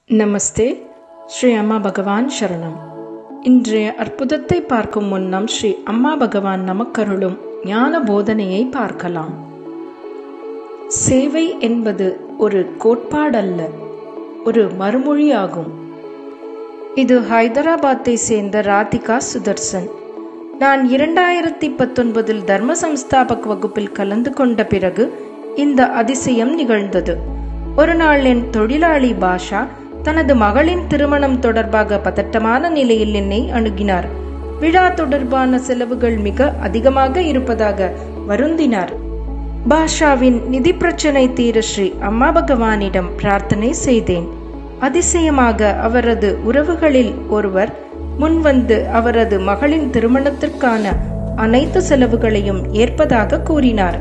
நமஸ்தே ஸ்ரீ அம்மா பகவான் சரணம் இன்றைய அற்புதத்தை பார்க்கும் முன்னம் ஸ்ரீ அம்மா பகவான் நமக்கருளும் ஞான போதனையை பார்க்கலாம் சேவை என்பது ஒரு கோட்பாடல்ல ஒரு மறுமொழியாகும் இது ஹைதராபாத்தை சேர்ந்த ராதிகா சுதர்சன் நான் இரண்டாயிரத்தி பத்தொன்பதில் தர்ம சம்ஸ்தாபக் வகுப்பில் கலந்து கொண்ட பிறகு இந்த அதிசயம் நிகழ்ந்தது ஒரு நாள் என் தொழிலாளி பாஷா தனது மகளின் திருமணம் தொடர்பாக பதட்டமான நிலையில் என்னை அணுகினார் விழா தொடர்பான செலவுகள் மிக அதிகமாக இருப்பதாக வருந்தினார் பாஷாவின் நிதி பிரச்சனை தீர ஸ்ரீ அம்மா பகவானிடம் பிரார்த்தனை செய்தேன் அதிசயமாக அவரது உறவுகளில் ஒருவர் முன்வந்து அவரது மகளின் திருமணத்திற்கான அனைத்து செலவுகளையும் ஏற்பதாக கூறினார்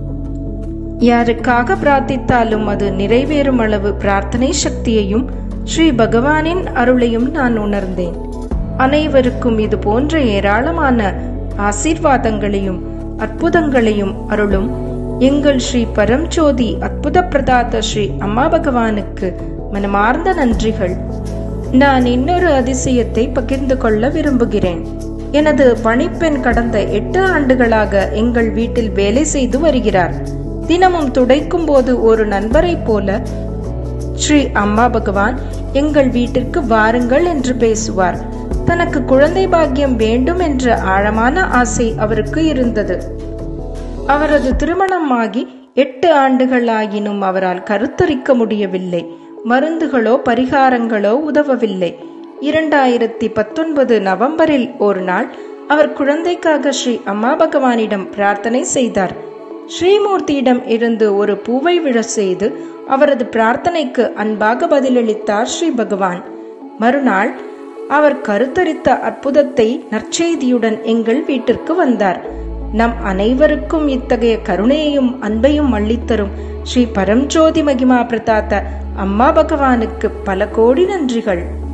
யாருக்காக பிரார்த்தித்தாலும் அது நிறைவேறும் அளவு பிரார்த்தனை சக்தியையும் ஸ்ரீ பகவானின் அருளையும் நான் உணர்ந்தேன் அனைவருக்கும் இது போன்ற ஏராளமான ஆசீர்வாதங்களையும் அற்புதங்களையும் அருளும் எங்கள் ஸ்ரீ பரம்ஜோதி அற்புத பிரதாத ஸ்ரீ அம்மா பகவானுக்கு மனமார்ந்த நன்றிகள் நான் இன்னொரு அதிசயத்தை பகிர்ந்து கொள்ள விரும்புகிறேன் எனது பணிப்பெண் கடந்த எட்டு ஆண்டுகளாக எங்கள் வீட்டில் வேலை செய்து வருகிறார் தினமும் துடைக்கும் போது ஒரு நண்பரைப் போல ஸ்ரீ அம்மா பகவான் எங்கள் வீட்டிற்கு வாருங்கள் என்று பேசுவார் தனக்கு குழந்தை பாக்கியம் வேண்டும் என்ற ஆழமான ஆசை அவருக்கு இருந்தது அவரது திருமணமாகி எட்டு ஆண்டுகள் ஆகினும் அவரால் கருத்தரிக்க முடியவில்லை மருந்துகளோ பரிகாரங்களோ உதவவில்லை இரண்டாயிரத்தி பத்தொன்பது நவம்பரில் ஒரு நாள் அவர் குழந்தைக்காக ஸ்ரீ அம்மா பகவானிடம் பிரார்த்தனை செய்தார் ஸ்ரீமூர்த்தியிடம் இருந்து ஒரு பூவை விழ செய்து அவரது பிரார்த்தனைக்கு அன்பாக பதிலளித்தார் ஸ்ரீ பகவான் மறுநாள் அவர் கருத்தரித்த அற்புதத்தை நற்செய்தியுடன் எங்கள் வீட்டிற்கு வந்தார் நம் அனைவருக்கும் இத்தகைய கருணையையும் அன்பையும் அள்ளித்தரும் ஸ்ரீ பரம்ஜோதி மகிமா பிரதாத்த அம்மா பகவானுக்கு பல கோடி நன்றிகள்